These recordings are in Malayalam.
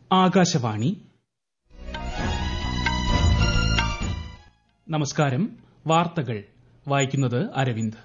ആകാശവാണി നമസ്കാരം വാർത്തകൾ വായിക്കുന്നത് അരവിന്ദ്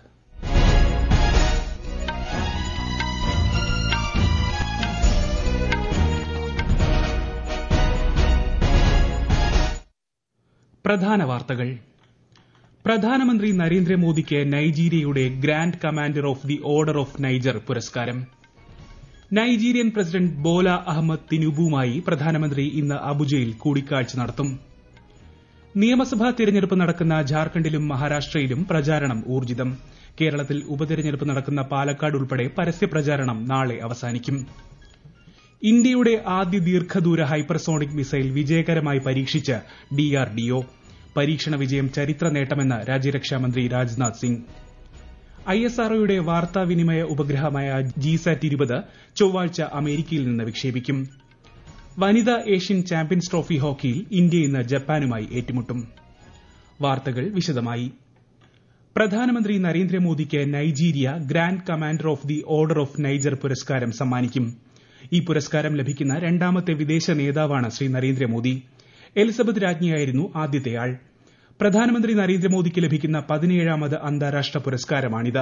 പ്രധാന വാർത്തകൾ പ്രധാനമന്ത്രി നരേന്ദ്രമോദിക്ക് നൈജീരിയയുടെ grand commander of the order of Niger പുരസ്കാരം നൈജീരിയൻ പ്രസിഡന്റ് ബോല അഹമ്മദ് തിനുബുമായി പ്രധാനമന്ത്രി ഇന്ന് അബുജയിൽ കൂടിക്കാഴ്ച നടത്തും നിയമസഭാ തിരഞ്ഞെടുപ്പ് നടക്കുന്ന ഝാർഖണ്ഡിലും മഹാരാഷ്ട്രയിലും പ്രചാരണം ഊർജ്ജിതം കേരളത്തിൽ ഉപതെരഞ്ഞെടുപ്പ് നടക്കുന്ന പാലക്കാട് ഉൾപ്പെടെ പരസ്യപ്രചാരണം നാളെ അവസാനിക്കും ഇന്ത്യയുടെ ആദ്യ ദീർഘദൂര ഹൈപ്പർസോണിക് മിസൈൽ വിജയകരമായി പരീക്ഷിച്ച് ഡിആർഡിഒ പരീക്ഷണ വിജയം ചരിത്ര നേട്ടമെന്ന് രാജ്യരക്ഷാമന്ത്രി രാജ്നാഥ് സിംഗ് ഐഎസ്ആർഒയുടെ വാർത്താവിനിമയ ഉപഗ്രഹമായ ജിസാറ്റ് ഇരുപത് ചൊവ്വാഴ്ച അമേരിക്കയിൽ നിന്ന് വിക്ഷേപിക്കും വനിതാ ഏഷ്യൻ ചാമ്പ്യൻസ് ട്രോഫി ഹോക്കിയിൽ ഇന്ത്യ ഇന്ന് ജപ്പാനുമായി ഏറ്റുമുട്ടും വാർത്തകൾ വിശദമായി പ്രധാനമന്ത്രി നരേന്ദ്രമോദിക്ക് Nigeria grand commander of the order of Niger പുരസ്കാരം സമ്മാനിക്കും ഈ പുരസ്കാരം ലഭിക്കുന്ന രണ്ടാമത്തെ വിദേശ നേതാവാണ് ശ്രീ നരേന്ദ്രമോദി എലിസബത്ത് രാജ്ഞിയായിരുന്നു ആദ്യത്തെയാൾ പ്രധാനമന്ത്രി നരേന്ദ്രമോദിക്ക് ലഭിക്കുന്ന പതിനേഴാമത് അന്താരാഷ്ട്ര പുരസ്കാരമാണിത്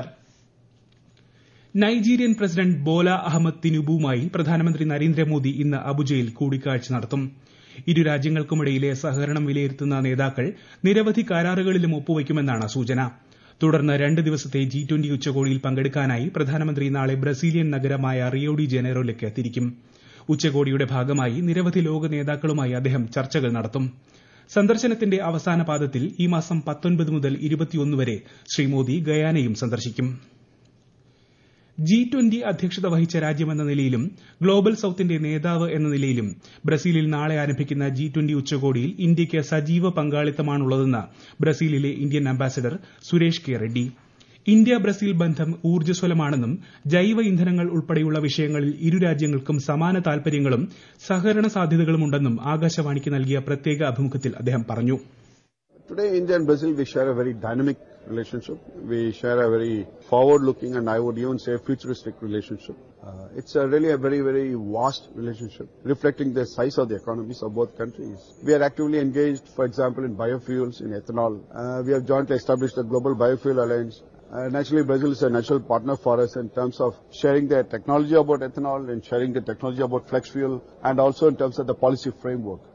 നൈജീരിയൻ പ്രസിഡന്റ് ബോല അഹമ്മദ് തിനുബുമായി പ്രധാനമന്ത്രി നരേന്ദ്രമോദി ഇന്ന് അബുജയിൽ കൂടിക്കാഴ്ച നടത്തും ഇരു രാജ്യങ്ങൾക്കുമിടയിലെ സഹകരണം വിലയിരുത്തുന്ന നേതാക്കൾ നിരവധി കരാറുകളിലും ഒപ്പുവയ്ക്കുമെന്നാണ് സൂചന തുടർന്ന് രണ്ട് ദിവസത്തെ ജി ട്വന്റി ഉച്ചകോടിയിൽ പങ്കെടുക്കാനായി പ്രധാനമന്ത്രി നാളെ ബ്രസീലിയൻ നഗരമായ റിയോ ഡി ജനീറോയിലേക്ക് തിരിക്കും ഉച്ചകോടിയുടെ ഭാഗമായി നിരവധി ലോക നേതാക്കളുമായി അദ്ദേഹം ചർച്ചകൾ നടത്തും സന്ദർശനത്തിന്റെ അവസാന പാദത്തിൽ ഈ മാസം മുതൽ വരെ ശ്രീ മോദി ഗയാനയും സന്ദർശിക്കും ജി ട്വന്റി അധ്യക്ഷത വഹിച്ച രാജ്യമെന്ന നിലയിലും ഗ്ലോബൽ സൌത്തിന്റെ നേതാവ് എന്ന നിലയിലും ബ്രസീലിൽ നാളെ ആരംഭിക്കുന്ന ജി ട്വന്റി ഉച്ചകോടിയിൽ ഇന്ത്യയ്ക്ക് സജീവ പങ്കാളിത്തമാണുള്ളതെന്ന് ബ്രസീലിലെ Indian ambassador Suresh K Reddy India Brazil ബന്ധം ഊർജ്ജസ്വലമാണെന്നും ജൈവ ഇന്ധനങ്ങൾ ഉൾപ്പെടെയുള്ള വിഷയങ്ങളിൽ ഇരു രാജ്യങ്ങൾക്കും സമാന താൽപര്യങ്ങളും സഹകരണ സാധ്യതകളുമുണ്ടെന്നും ആകാശവാണിക്ക് നൽകിയ പ്രത്യേക അഭിമുഖത്തിൽ അദ്ദേഹം പറഞ്ഞു Today, India and Brazil, we share a very dynamic relationship. We share a very forward-looking and I would even say futuristic relationship. Uh, it's a really a very, very vast relationship, reflecting the size of the economies of both countries. We are actively engaged, for example, in biofuels, in ethanol. Uh, we have jointly established the Global Biofuel Alliance. Uh, naturally, Brazil is a natural partner for us in terms of sharing their technology about ethanol and sharing the technology about flex fuel and also in terms of the policy framework.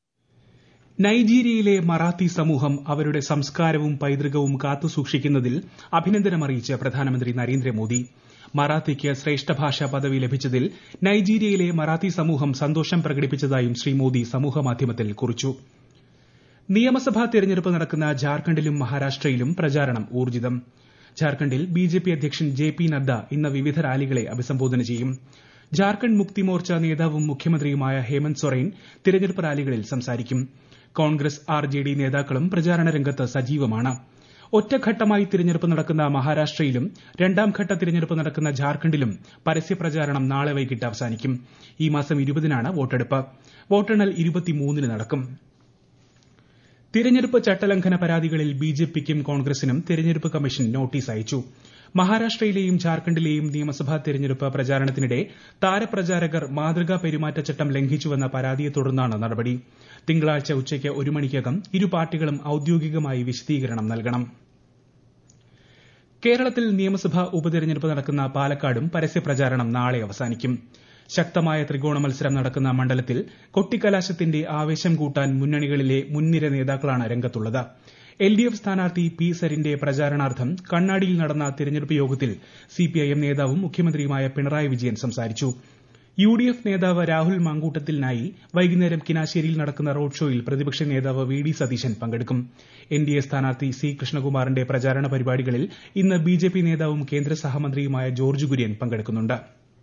നൈജീരിയയിലെ Marathi സമൂഹം അവരുടെ സംസ്കാരവും പൈതൃകവും കാത്തുസൂക്ഷിക്കുന്നതിൽ അഭിനന്ദനമറിയിച്ച് പ്രധാനമന്ത്രി നരേന്ദ്രമോദി മറാത്തിക്ക് ശ്രേഷ്ഠ ഭാഷാ പദവി ലഭിച്ചതിൽ നൈജീരിയയിലെ മറാത്തി സമൂഹം സന്തോഷം പ്രകടിപ്പിച്ചതായും ശ്രീ മോദി സമൂഹമാധ്യമത്തിൽ കുറിച്ചു നിയമസഭാ തെരഞ്ഞെടുപ്പ് നടക്കുന്ന ഝാർഖണ്ഡിലും മഹാരാഷ്ട്രയിലും പ്രചാരണം ഊർജ്ജിതം ഝാർഖണ്ഡിൽ ബിജെപി അധ്യക്ഷൻ ജെ പി നദ്ദ ഇന്ന് വിവിധ റാലികളെ അഭിസംബോധന ചെയ്യും ഝാർഖണ്ഡ് മുക്തി മോർച്ച നേതാവും മുഖ്യമന്ത്രിയുമായ ഹേമന്ത് സൊറൈൻ തിരഞ്ഞെടുപ്പ് റാലികളിൽ സംസാരിക്കും കോൺഗ്രസ് ആർ ജെ ഡി നേതാക്കളും പ്രചാരണ രംഗത്ത് സജീവമാണ് ഒറ്റഘട്ടമായി തിരഞ്ഞെടുപ്പ് നടക്കുന്ന മഹാരാഷ്ട്രയിലും രണ്ടാംഘട്ട തിരഞ്ഞെടുപ്പ് നടക്കുന്ന ഝാർഖണ്ഡിലും പരസ്യപ്രചാരണം നാളെ വൈകിട്ട് അവസാനിക്കും ഈ മാസം ഇരുപതിനാണ് വോട്ടെടുപ്പ് വോട്ടെണ്ണൽ ഇരുപത്തിമൂന്നിന് നടക്കും തിരഞ്ഞെടുപ്പ് ചട്ടലംഘന പരാതികളിൽ ബിജെപിക്കും കോൺഗ്രസിനും തിരഞ്ഞെടുപ്പ് കമ്മീഷൻ നോട്ടീസ് അയച്ചു മഹാരാഷ്ട്രയിലെയും ഝാർഖണ്ഡിലെയും നിയമസഭാ തിരഞ്ഞെടുപ്പ് പ്രചാരണത്തിനിടെ താരപ്രചാരകർ മാതൃകാ പെരുമാറ്റച്ചട്ടം ലംഘിച്ചുവെന്ന പരാതിയെ തുടർന്നാണ് നടപടി തിങ്കളാഴ്ച ഉച്ചയ്ക്ക് ഒരു മണിക്കകം ഇരു പാർട്ടികളും ഔദ്യോഗികമായി വിശദീകരണം നൽകണം കേരളത്തിൽ നിയമസഭാ ഉപതെരഞ്ഞെടുപ്പ് നടക്കുന്ന പാലക്കാടും പരസ്യപ്രചാരണം നാളെ അവസാനിക്കും ശക്തമായ ത്രികോണ മത്സരം നടക്കുന്ന മണ്ഡലത്തിൽ കൊട്ടിക്കലാശത്തിന്റെ ആവേശം കൂട്ടാൻ മുന്നണികളിലെ മുൻനിര നേതാക്കളാണ് രംഗത്തുള്ളത് എൽ ഡി എഫ് സ്ഥാനാർത്ഥി പി സരിന്റെ പ്രചാരണാർത്ഥം കണ്ണാടിയിൽ നടന്ന തിരഞ്ഞെടുപ്പ് യോഗത്തിൽ സിപിഐഎം നേതാവും മുഖ്യമന്ത്രിയുമായ പിണറായി വിജയൻ സംസാരിച്ചു യു ഡി എഫ് നേതാവ് രാഹുൽ മാങ്കൂട്ടത്തിലിനായി വൈകുന്നേരം കിനാശ്ശേരിയിൽ നടക്കുന്ന റോഡ് ഷോയിൽ പ്രതിപക്ഷ നേതാവ് വി ഡി സതീശൻ പങ്കെടുക്കും എൻ ഡി എ സ്ഥാനാർത്ഥി സി കൃഷ്ണകുമാറിന്റെ പ്രചാരണ പരിപാടികളിൽ ഇന്ന് ബി ജെ പി നേതാവും കേന്ദ്ര സഹമന്ത്രിയുമായ ജോർജ് കുര്യൻ പങ്കെടുക്കുന്നുണ്ട്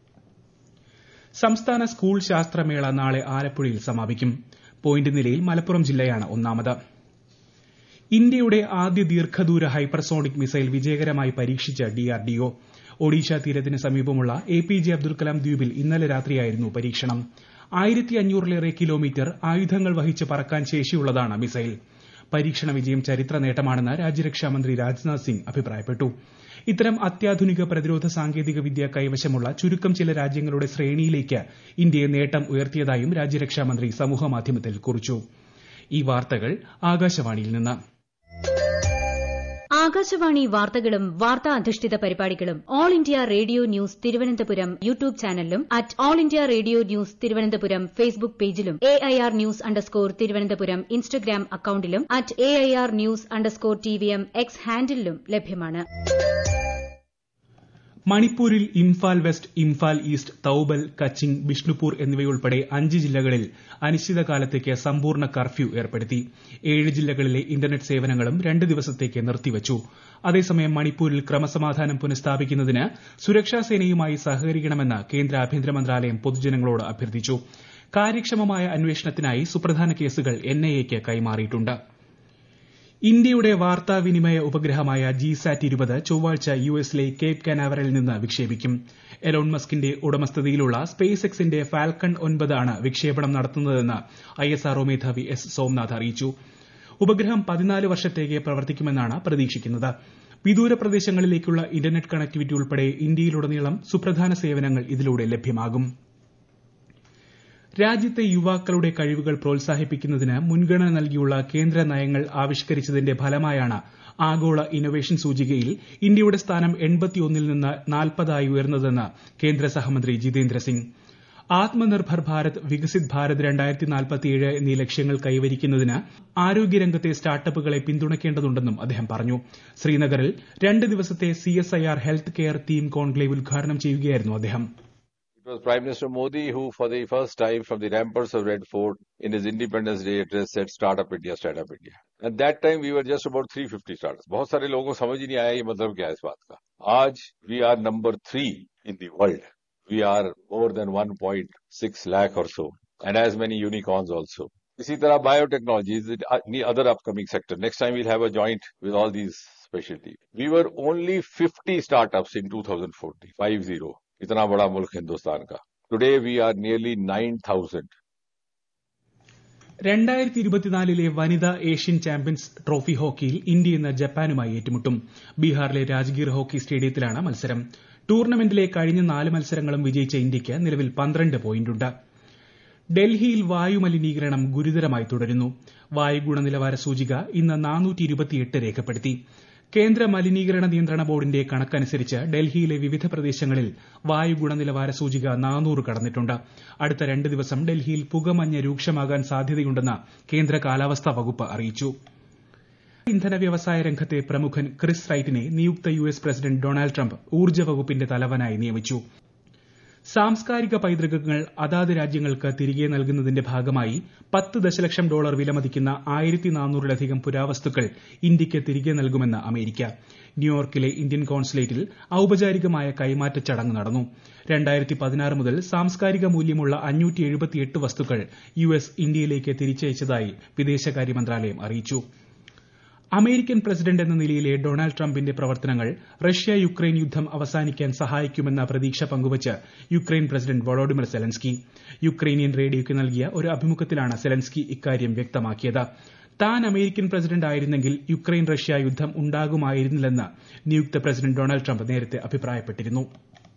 സംസ്ഥാന സ്കൂൾ ശാസ്ത്രമേള നാളെ ആലപ്പുഴയിൽ സമാപിക്കും പോയിന്റ് നിലയിൽ മലപ്പുറം ജില്ലയാണ് ഒന്നാമത് ഇന്ത്യയുടെ ആദ്യ ദീർഘദൂര ഹൈപ്പർസോണിക് മിസൈൽ വിജയകരമായി പരീക്ഷിച്ച് ഡിആർഡിഒ ഒഡീഷ തീരത്തിന് സമീപമുള്ള A P J Abdul Kalam ദ്വീപിൽ ഇന്നലെ രാത്രിയായിരുന്നു പരീക്ഷണം ആയിരത്തി അഞ്ഞൂറിലേറെ കിലോമീറ്റർ ആയുധങ്ങൾ വഹിച്ച് പറക്കാൻ ശേഷിയുള്ളതാണ് മിസൈൽ പരീക്ഷണ വിജയം ചരിത്ര നേട്ടമാണെന്ന് രാജ്യരക്ഷാമന്ത്രി രാജ്നാഥ് സിംഗ് അഭിപ്രായപ്പെട്ടു ഇത്തരം അത്യാധുനിക പ്രതിരോധ സാങ്കേതിക വിദ്യ കൈവശമുള്ള ചുരുക്കം ചില രാജ്യങ്ങളുടെ ശ്രേണിയിലേക്ക് ഇന്ത്യയെ നേട്ടം ഉയർത്തിയതായും രാജ്യരക്ഷാമന്ത്രി സമൂഹമാധ്യമത്തിൽ കുറിച്ചു ഈ വാർത്തകൾ ആകാശവാണിയിൽ നിന്ന് ആകാശവാണി വാർത്തകളും വാർത്താ അധിഷ്ഠിത പരിപാടികളും all India radio news Thiruvananthapuram YouTube ചാനലിലും at all India radio news Thiruvananthapuram Facebook പേജിലും A I R news underscore Thiruvananthapuram Instagram അക്കൌണ്ടിലും at A I R news underscore T V M X ഹാൻഡിലും ലഭ്യമാണ് മണിപ്പൂരിൽ ഇംഫാൽ വെസ്റ്റ് ഇംഫാൽ ഈസ്റ്റ് തൌബൽ കച്ചിങ് ബിഷ്ണുപൂർ എന്നിവയുൾപ്പെടെ അഞ്ച് ജില്ലകളിൽ അനിശ്ചിതകാലത്തേക്ക് സമ്പൂർണ്ണ കർഫ്യൂ ഏർപ്പെടുത്തി ഏഴ് ജില്ലകളിലെ ഇന്റർനെറ്റ് സേവനങ്ങളും രണ്ട് ദിവസത്തേക്ക് നിർത്തിവച്ചു അതേസമയം മണിപ്പൂരിൽ ക്രമസമാധാനം പുനഃസ്ഥാപിക്കുന്നതിന് സുരക്ഷാ സേനയുമായി സഹകരിക്കണമെന്ന് കേന്ദ്ര ആഭ്യന്തര മന്ത്രാലയം പൊതുജനങ്ങളോട് അഭ്യർത്ഥിച്ചു കാര്യക്ഷമമായ അന്വേഷണത്തിനായി സുപ്രധാന കേസുകൾ എൻഐഎക്ക് കൈമാറിയിട്ടുണ്ട് ഇന്ത്യയുടെ വാർത്താവിനിമയ ഉപഗ്രഹമായ ജിസാറ്റ് ഇരുപത് ചൊവ്വാഴ്ച യുഎസിലെ കേപ്പ് കനാവറയിൽ നിന്ന് വിക്ഷേപിക്കും എലോൺ മസ്കിന്റെ ഉടമസ്ഥതയിലുള്ള സ്പേസ് എക്സിന്റെ ഫാൽക്കൺ ഒൻപത് ആണ് വിക്ഷേപണം നടത്തുന്നതെന്ന് ഐഎസ്ആർഒ മേധാവി എസ് സോംനാഥ് അറിയിച്ചു ഉപഗ്രഹം പതിനാല് വർഷത്തേക്ക് പ്രവർത്തിക്കുമെന്നാണ് പ്രതീക്ഷിക്കുന്നത് വിദൂര പ്രദേശങ്ങളിലേക്കുള്ള ഇന്റർനെറ്റ് കണക്ടിവിറ്റി ഉൾപ്പെടെ ഇന്ത്യയിലുടനീളം സുപ്രധാന സേവനങ്ങൾ ഇതിലൂടെ ലഭ്യമാകും രാജ്യത്തെ യുവാക്കളുടെ കഴിവുകൾ പ്രോത്സാഹിപ്പിക്കുന്നതിന് മുൻഗണന നൽകിയുള്ള കേന്ദ്ര നയങ്ങൾ ആവിഷ്കരിച്ചതിന്റെ ഫലമായാണ് ആഗോള ഇന്നൊവേഷൻ സൂചികയിൽ ഇന്ത്യയുടെ സ്ഥാനം എൺപത്തിയൊന്നിൽ നിന്ന് നാൽപ്പതായി ഉയർന്നതെന്ന് കേന്ദ്ര സഹമന്ത്രി ജിതേന്ദ്ര സിംഗ് ആത്മനിർഭർ ഭാരത് വികസിത് ഭാരത് രണ്ടായിരത്തി നാൽപ്പത്തിയേഴ് എന്നീ ലക്ഷ്യങ്ങൾ കൈവരിക്കുന്നതിന് ആരോഗ്യരംഗത്തെ സ്റ്റാർട്ടപ്പുകളെ പിന്തുണയ്ക്കേണ്ടതുണ്ടെന്നും അദ്ദേഹം പറഞ്ഞു ശ്രീനഗറിൽ രണ്ട് ദിവസത്തെ CSIR health care theme conclave ഉദ്ഘാടനം ചെയ്യുകയായിരുന്നു അദ്ദേഹം It was Prime Minister Modi who, for the first time from the ramparts of Red Fort in his Independence Day address, said Startup India, Startup India. At that time, we were just about 350 startups. बहुत सारे लोगों को समझ ही नहीं आया ये मतलब क्या है इस बात का आज we are number three in the world. We are more than 1.6 lakh or so, and as many unicorns also. इसी तरह biotechnology is the other upcoming sector. Next time we'll have a joint with all these specialties. We were only 50 startups in 2014, 50. इतना बड़ा मुल्क हिंदुस्तान का today we are nearly nine thousand രണ്ടായിരത്തി ഇരുപത്തിനാലിലെ വനിതാ ഏഷ്യൻ ചാമ്പ്യൻസ് ട്രോഫി ഹോക്കിയിൽ ഇന്ത്യ ഇന്ന് ജപ്പാനുമായി ഏറ്റുമുട്ടും ബീഹാറിലെ രാജ്ഗീർ ഹോക്കി സ്റ്റേഡിയത്തിലാണ് മത്സരം ടൂർണമെന്റിലെ കഴിഞ്ഞ നാല് മത്സരങ്ങളും വിജയിച്ച ഇന്ത്യയ്ക്ക് നിലവിൽ പന്ത്രണ്ട് പോയിന്റുണ്ട് ഡൽഹിയിൽ വായു മലിനീകരണം ഗുരുതരമായി തുടരുന്നു വായു ഗുണനിലവാര സൂചിക ഇന്ന് രേഖപ്പെടുത്തി കേന്ദ്ര മലിനീകരണ നിയന്ത്രണ ബോർഡിന്റെ കണക്കനുസരിച്ച് ഡൽഹിയിലെ വിവിധ പ്രദേശങ്ങളിൽ വായു ഗുണനിലവാര സൂചിക നാനൂറ് കടന്നിട്ടുണ്ട് അടുത്ത രണ്ട് ദിവസം ഡൽഹിയിൽ പുകമഞ്ഞ് രൂക്ഷമാകാൻ സാധ്യതയുണ്ടെന്ന് കേന്ദ്ര കാലാവസ്ഥാ വകുപ്പ് അറിയിച്ചു ഇന്ധന വ്യവസായ രംഗത്തെ പ്രമുഖൻ ക്രിസ് റൈറ്റിനെ നിയുക്ത യുഎസ് പ്രസിഡന്റ് ഡൊണാൾഡ് ട്രംപ് ഊർജ്ജ വകുപ്പിന്റെ തലവനായി നിയമിച്ചു സാംസ്കാരിക പൈതൃകങ്ങൾ അതാത് രാജ്യങ്ങൾക്ക് തിരികെ നൽകുന്നതിന്റെ ഭാഗമായി പത്ത് ദശലക്ഷം ഡോളർ വിലമതിക്കുന്ന ആയിരത്തി നാനൂറിലധികം പുരാവസ്തുക്കൾ ഇന്ത്യയ്ക്ക് തിരികെ നൽകുമെന്ന് അമേരിക്ക ന്യൂയോർക്കിലെ ഇന്ത്യൻ കോൺസുലേറ്റിൽ ഔപചാരികമായ കൈമാറ്റ ചടങ്ങ് നടന്നു രണ്ടായിരത്തി പതിനാറ് മുതൽ സാംസ്കാരിക മൂല്യമുള്ള അഞ്ഞൂറ്റി എഴുപത്തിയെട്ട് വസ്തുക്കൾ യുഎസ് ഇന്ത്യയിലേക്ക് തിരിച്ചയച്ചതായി വിദേശകാര്യ മന്ത്രാലയം അറിയിച്ചു അമേരിക്കൻ പ്രസിഡന്റ് എന്ന നിലയിലെ ഡൊണാൾഡ് ട്രംപിന്റെ പ്രവർത്തനങ്ങൾ റഷ്യ യുക്രൈൻ യുദ്ധം അവസാനിക്കാൻ സഹായിക്കുമെന്ന പ്രതീക്ഷ പങ്കുവച്ച് Ukraine president Volodymyr Zelensky Ukrainian റേഡിയോയ്ക്ക് നൽകിയ ഒരു അഭിമുഖത്തിലാണ് സെലൻസ്കി ഇക്കാര്യം വ്യക്തമാക്കിയത് താൻ അമേരിക്കൻ പ്രസിഡന്റ് ആയിരുന്നെങ്കിൽ യുക്രൈൻ റഷ്യ യുദ്ധം ഉണ്ടാകുമായിരുന്നില്ലെന്ന് നിയുക്ത പ്രസിഡന്റ് ഡൊണാൾഡ് ട്രംപ് നേരത്തെ അഭിപ്രായപ്പെട്ടിരുന്നു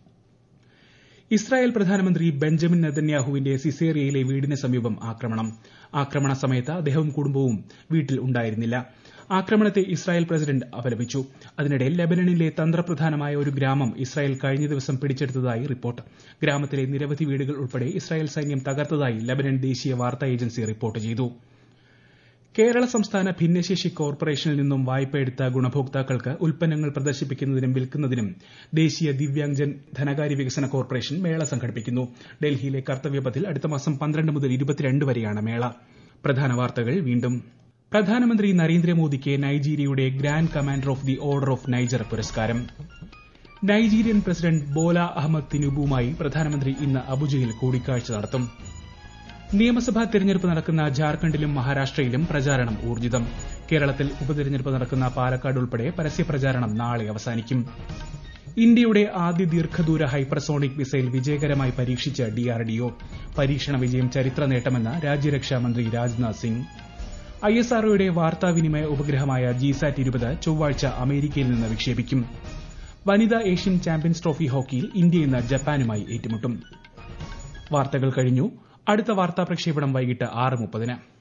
ഇസ്രായേൽ പ്രധാനമന്ത്രി ബെഞ്ചമിൻ നെതന്യാഹുവിന്റെ സിസേറിയയിലെ വീടിന് സമീപം ആക്രമണം ആക്രമണ സമയത്ത് അദ്ദേഹവും കുടുംബവും വീട്ടിൽ ഉണ്ടായിരുന്നില്ല ആക്രമണത്തെ ഇസ്രായേൽ പ്രസിഡന്റ് അപലപിച്ചു അതിനിടെ ലെബനനിലെ തന്ത്രപ്രധാനമായ ഒരു ഗ്രാമം ഇസ്രായേൽ കഴിഞ്ഞ ദിവസം പിടിച്ചെടുത്തതായി റിപ്പോർട്ട് ഗ്രാമത്തിലെ നിരവധി വീടുകൾ ഉൾപ്പെടെ ഇസ്രായേൽ സൈന്യം തകർത്തതായി ലെബനൻ ദേശീയ വാർത്താ ഏജൻസി റിപ്പോർട്ട് ചെയ്തു കേരള സംസ്ഥാന ഭിന്നശേഷി കോർപ്പറേഷനിൽ നിന്നും വായ്പയെടുത്ത ഗുണഭോക്താക്കൾക്ക് ഉൽപ്പന്നങ്ങൾ പ്രദർശിപ്പിക്കുന്നതിനും വിൽക്കുന്നതിനും ദേശീയ ദിവ്യാംഗജൻ ധനകാര്യ വികസന കോർപ്പറേഷൻ മേള സംഘടിപ്പിക്കുന്നു ഡൽഹിയിലെ കർത്തവ്യപഥിൽ അടുത്ത മാസം പന്ത്രണ്ട് മുതൽ ഇരുപത്തിരണ്ട് വരെയാണ് മേള പ്രധാന വാർത്തകൾ വീണ്ടും പ്രധാനമന്ത്രി നരേന്ദ്രമോദിക്ക് നൈജീരിയയുടെ grand commander of the order of Niger പുരസ്കാരം നൈജീരിയൻ പ്രസിഡന്റ് ബോല അഹമ്മദ് തിനുബുമായി പ്രധാനമന്ത്രി ഇന്ന് അബുജയിൽ കൂടിക്കാഴ്ച നടത്തും നിയമസഭാ തെരഞ്ഞെടുപ്പ് നടക്കുന്ന ജാർഖണ്ഡിലും മഹാരാഷ്ട്രയിലും പ്രചാരണം ഊർജിതം കേരളത്തിൽ ഉപതെരഞ്ഞെടുപ്പ് നടക്കുന്ന പാലക്കാട് ഉൾപ്പെടെ പരസ്യപ്രചാരണം നാളെ അവസാനിക്കും ഇന്ത്യയുടെ ആദ്യ ദീർഘദൂര ഹൈപ്പർസോണിക് മിസൈൽ വിജയകരമായി പരീക്ഷിച്ച് ഡിആർഡിഒ പരീക്ഷണ വിജയം ചരിത്ര നേട്ടമെന്ന് രാജ്യരക്ഷാമന്ത്രി രാജ്നാഥ് സിംഗ് ഐ എസ് ആർഒയുടെ വാർത്താവിനിമയ ഉപഗ്രഹമായ ജിസാറ്റ് ഇരുപത് ചൊവ്വാഴ്ച അമേരിക്കയിൽ നിന്ന് വിക്ഷേപിക്കും വനിതാ ഏഷ്യൻ ചാമ്പ്യൻസ് ട്രോഫി ഹോക്കിയിൽ ഇന്ത്യ ഇന്ന് ജപ്പാനുമായി ഏറ്റുമുട്ടും വാർത്തകൾ കഴിഞ്ഞു അടുത്ത വാർത്താ പ്രക്ഷേപണം വൈകിട്ട് ആറ് മുപ്പതിന്